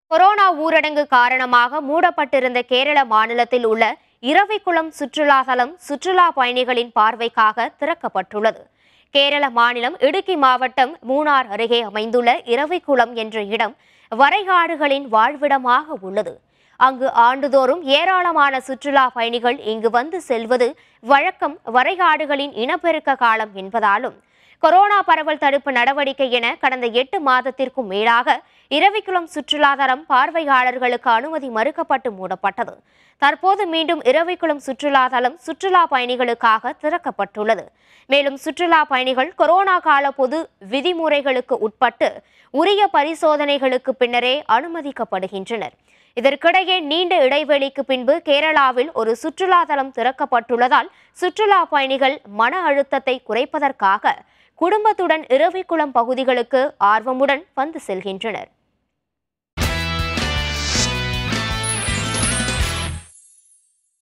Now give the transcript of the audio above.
corona ஊரடங்கு காரணமாக மூடப்பட்டிருந்த கேரள மாநிலத்தில் உள்ள இரவிக்குளம் சுற்றுலா தலம் சுற்றுலா பயணிகளின் பார்வைக்காக திறக்கப்பட்டுள்ளது கேரள மாநிலம் இடுக்கி மாவட்டம் மூணார் அருகே அமைந்துள்ள இரவிக்குளம் என்ற இடம் வரைகாடுகளின் வாழ்விடமாக உள்ளது அங்கு ஆண்டுதோறும் ஏராளமான சுற்றுலா பயணிகள் இங்கு வந்து செல்வது வழக்கம் வரைகாடுகளின் இனப்பெருக்க காலம் என்பதாலும் கொரோனா பரவல் தடுப்பு நடவடிக்கை என கடந்த எட்டு மாதத்திற்கும் மேலாக இரவிக்குளம் சுற்றுலாதலம் பார்வையாளர்களுக்கு அனுமதி மறுக்கப்பட்டு மூடப்பட்டது தற்போது மீண்டும் இரவிக்குளம் சுற்றுலாதலம் சுற்றுலா பயணிகளுக்காக திறக்கப்பட்டுள்ளது மேலும் சுற்றுலா பயணிகள் கொரோனா கால பொது விதிமுறைகளுக்கு உட்பட்டு உரிய பரிசோதனைகளுக்கு பின்னரே அனுமதிக்கப்படுகின்றனர் இதற்கிடையே நீண்ட இடைவெளிக்கு பின்பு கேரளாவில் ஒரு சுற்றுலா தலம் திறக்கப்பட்டுள்ளதால் சுற்றுலா பயணிகள் மன அழுத்தத்தை குறைப்பதற்காக குடும்பத்துடன் இரவிக்குளம் பகுதிகளுக்கு ஆர்வமுடன் வந்து செல்கின்றனர்